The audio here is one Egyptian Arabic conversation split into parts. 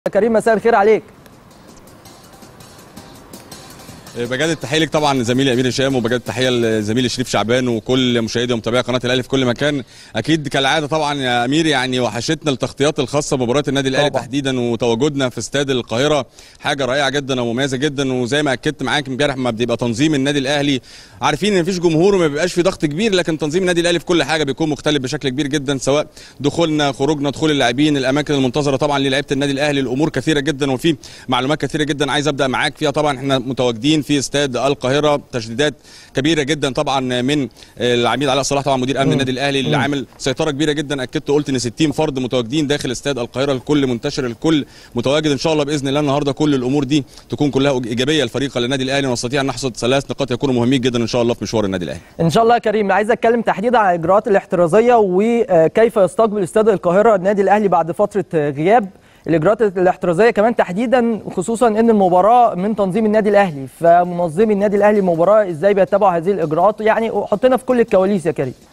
كريم مساء الخير عليك بجد التحيه لك طبعا زميلي امير هشام وبجد التحيه لزميلي شريف شعبان وكل مشاهدي ومتابعي قناه الاهلي في كل مكان اكيد كالعاده طبعا يا امير يعني وحشتنا التغطيات الخاصه بمباراه النادي الاهلي طبعا. تحديدا وتواجدنا في استاد القاهره حاجه رائعه جدا ومميزه جدا وزي ما اكدت معاك امبارح ما بيبقى تنظيم النادي الاهلي عارفين ان مفيش جمهور وما بيبقاش في ضغط كبير لكن تنظيم النادي الاهلي في كل حاجه بيكون مختلف بشكل كبير جدا سواء دخولنا خروجنا دخول اللاعبين الاماكن المنتظره طبعا للعيبه النادي الاهلي الامور كثيره جدا وفي معلومات كثيره جدا عايز ابدا معاك فيها طبعا احنا متواجدين في استاد القاهره تشديدات كبيره جدا طبعا من العميد علاء صلاح طبعا مدير امن النادي الاهلي اللي عامل سيطره كبيره جدا اكدت قلت ان 60 فرد متواجدين داخل استاد القاهره الكل منتشر الكل متواجد ان شاء الله باذن الله النهارده كل الامور دي تكون كلها ايجابيه لفريق النادي الاهلي ونستطيع ان نحصد ثلاث نقاط يكونوا مهمين جدا ان شاء الله في مشوار النادي الاهلي ان شاء الله يا كريم عايز اتكلم تحديدا عن الاجراءات الاحترازيه وكيف يستقبل استاد القاهره النادي الاهلي بعد فتره غياب الاجراءات الاحترازيه كمان تحديدا خصوصا ان المباراه من تنظيم النادي الاهلي فمنظمي النادي الاهلي المباراه ازاي بيتبعوا هذه الاجراءات يعني حطنا في كل الكواليس يا كريم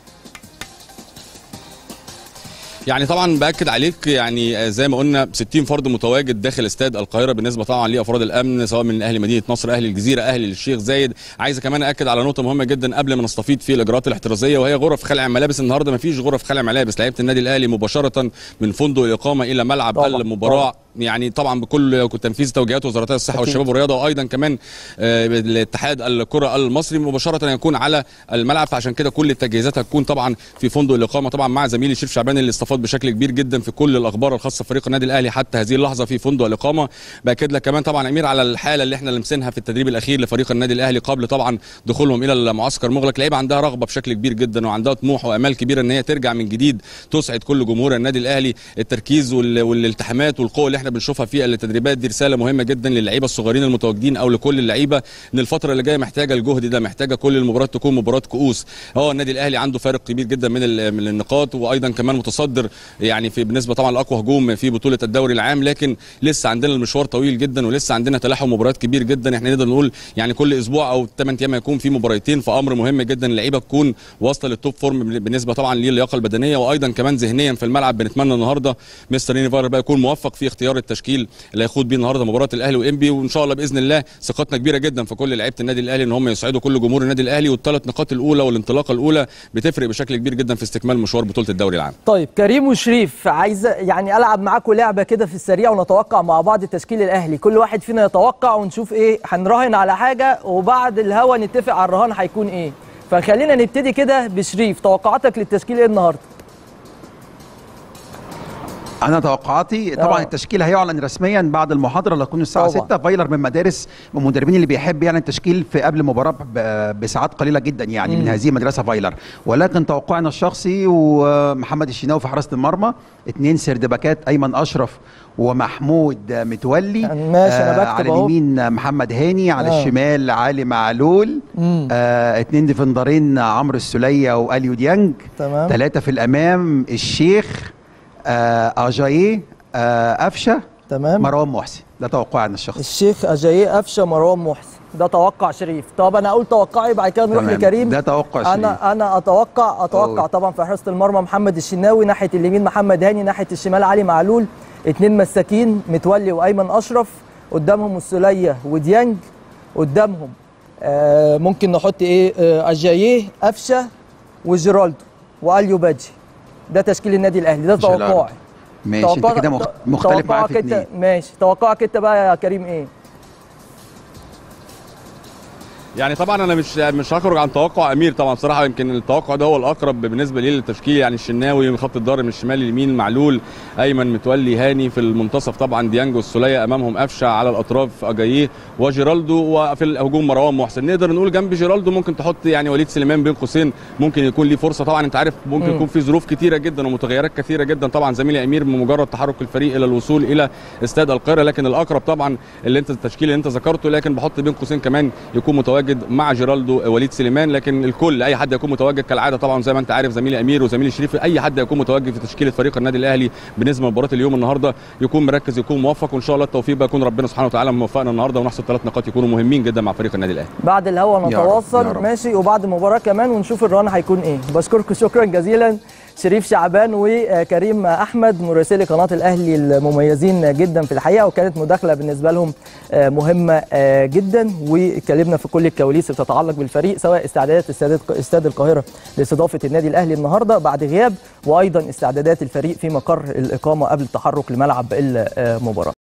يعني طبعا باكد عليك يعني زي ما قلنا 60 فرد متواجد داخل استاد القاهره بالنسبه طبعا لافراد الامن سواء من اهل مدينه نصر اهل الجزيره اهل الشيخ زايد عايز كمان اكد على نقطه مهمه جدا قبل ما نستفيد في الاجراءات الاحترازيه وهي غرف خلع ملابس النهارده ما فيش غرف خلع ملابس لعيبه النادي الاهلي مباشره من فندق الاقامه الى ملعب طبعاً، المباراه طبعاً. يعني طبعا بكل تنفيذ توجيهات وزارتي الصحه أكيد. والشباب والرياضه وايضا كمان آه، الاتحاد الكره المصري مباشره يكون على الملعب فعشان كده كل التجهيزات هتكون طبعا في فندق الاقامه طبعا مع زميلي شريف شعبان اللي استفاد بشكل كبير جدا في كل الاخبار الخاصه بفريق النادي الاهلي حتى هذه اللحظه في فندق الاقامه باكد لك كمان طبعا امير على الحاله اللي احنا لمسينها في التدريب الاخير لفريق النادي الاهلي قبل طبعا دخولهم الى المعسكر مغلق لعيبه عندها رغبه بشكل كبير جدا وعندها طموح وامال كبيره ان هي ترجع من جديد تسعد كل جمهور النادي الاهلي التركيز وال- والالتحامات والقوه اللي احنا بنشوفها في التدريبات دي رساله مهمه جدا للعيبه الصغيرين المتواجدين او لكل اللعيبه ان الفتره اللي جايه محتاجه الجهد ده محتاجه كل المباريات تكون مباراه كؤوس هو النادي الاهلي عنده فارق كبير جدا من ال- من النقاط وايضا كمان متصدر يعني في بالنسبه طبعا لاقوى هجوم في بطوله الدوري العام لكن لسه عندنا المشوار طويل جدا ولسه عندنا تلاحم مباريات كبير جدا احنا نقدر نقول يعني كل اسبوع او 8 ايام يكون في مباراتين فامر مهم جدا اللعيبه تكون واصله للتوب فورم بالنسبه طبعا للياقه البدنيه وايضا كمان ذهنيا في الملعب بنتمنى النهارده مستر ريني فاير بقى يكون موفق في اختيار التشكيل اللي هيخوض بيه النهارده مباراه الاهلي وانبي وان شاء الله باذن الله ثقتنا كبيره جدا في كل لعيبه النادي الاهلي ان هم يسعدوا كل جمهور النادي الاهلي والثلاث نقاط الاولى والانطلاقه الاولى بتفرق بشكل كبير جدا في استكمال مشوار بطوله الدوري العام طيب كريم وشريف عايز يعني العب معاكم لعبه كده في السريع ونتوقع مع بعض تشكيل الاهلي كل واحد فينا يتوقع ونشوف ايه هنراهن على حاجه وبعد الهوا نتفق على الرهان هيكون ايه فخلينا نبتدي كده بشريف توقعاتك للتشكيل ايه النهارده انا توقعاتي طبعا آه. التشكيل هيعلن رسميا بعد المحاضره اللي هتكون الساعه طبعاً. 6 فايلر من مدارس من المدربين اللي بيحب يعني التشكيل في قبل المباراه ب- بساعات قليله جدا يعني من هذه المدرسه فايلر ولكن توقعنا الشخصي ومحمد الشناوي في حراسه المرمى اثنين سردباكات ايمن اشرف ومحمود متولي يعني ماشي، أنا بكتب على أهو. اليمين محمد هاني على آه. الشمال علي معلول مم. آه اثنين ديفندرين عمرو السوليه واليو ديانج تمام ثلاثة في الأمام الشيخ آه أجاييه آه أفشة تمام مروان محسن ده توقعنا الشخصي الشيخ اجاييه قفشه مروان محسن ده توقع شريف طب انا اقول توقعي بعد كده نروح تمام. لكريم ده توقع شريف. انا انا اتوقع اتوقع أوه. طبعا في حراسه المرمى محمد الشناوي ناحيه اليمين محمد هاني ناحيه الشمال علي معلول اتنين مساكين متولي وايمن اشرف قدامهم السوليه وديانج قدامهم آه ممكن نحط ايه آه اجاييه قفشه وجيرالدو واليو بادجي ده تشكيل النادي الاهلي ده جيرالدو. توقعي ماشي انت توقع- كده مخ- مختلف معايا توقعك في انت اتنين ماشي توقعك انت بقى يا كريم ايه يعني طبعا انا مش مش هخرج عن توقع امير طبعا بصراحه يمكن التوقع ده هو الاقرب بالنسبه لي للتشكيل يعني الشناوي من خط الظهر من الشمال لليمين معلول ايمن متولي هاني في المنتصف طبعا ديانجو السوليه امامهم قفشه على الاطراف اجاييه وجيرالدو وفي الهجوم مروان محسن نقدر نقول جنب جيرالدو ممكن تحط يعني وليد سليمان بين قوسين ممكن يكون ليه فرصه طبعا انت عارف ممكن مم. يكون في ظروف كتيره جدا ومتغيرات كثيره جدا طبعا زميلي امير بمجرد تحرك الفريق الى الوصول الى استاد القاهره لكن الاقرب طبعا اللي انت التشكيل اللي انت ذكرته لكن بحط بين قوسين كمان يكون متواجد مع جيرالدو وليد سليمان لكن الكل اي حد يكون متواجد كالعاده طبعا زي ما انت عارف زميلي امير وزميلي شريف اي حد يكون متواجد في تشكيله فريق النادي الاهلي بالنسبه لمباراه اليوم النهارده يكون مركز يكون موفق وان شاء الله التوفيق بقى يكون ربنا سبحانه وتعالى موفقنا النهارده ونحصل ثلاث نقاط يكونوا مهمين جدا مع فريق النادي الاهلي بعد الهوا يا رب، نتواصل يا رب. ماشي وبعد المباراه كمان ونشوف الران هيكون ايه بشكركم شكرا جزيلا شريف شعبان وكريم احمد مراسلي قناه الاهلي المميزين جدا في الحقيقه وكانت مداخله بالنسبه لهم آه، مهمه آه، جدا واتكلمنا في كل الكواليس اللي بتتعلق بالفريق سواء استعدادات استاد استاد القاهره لاستضافه النادي الاهلي النهارده بعد غياب وايضا استعدادات الفريق في مقر الاقامه قبل التحرك لملعب المباراه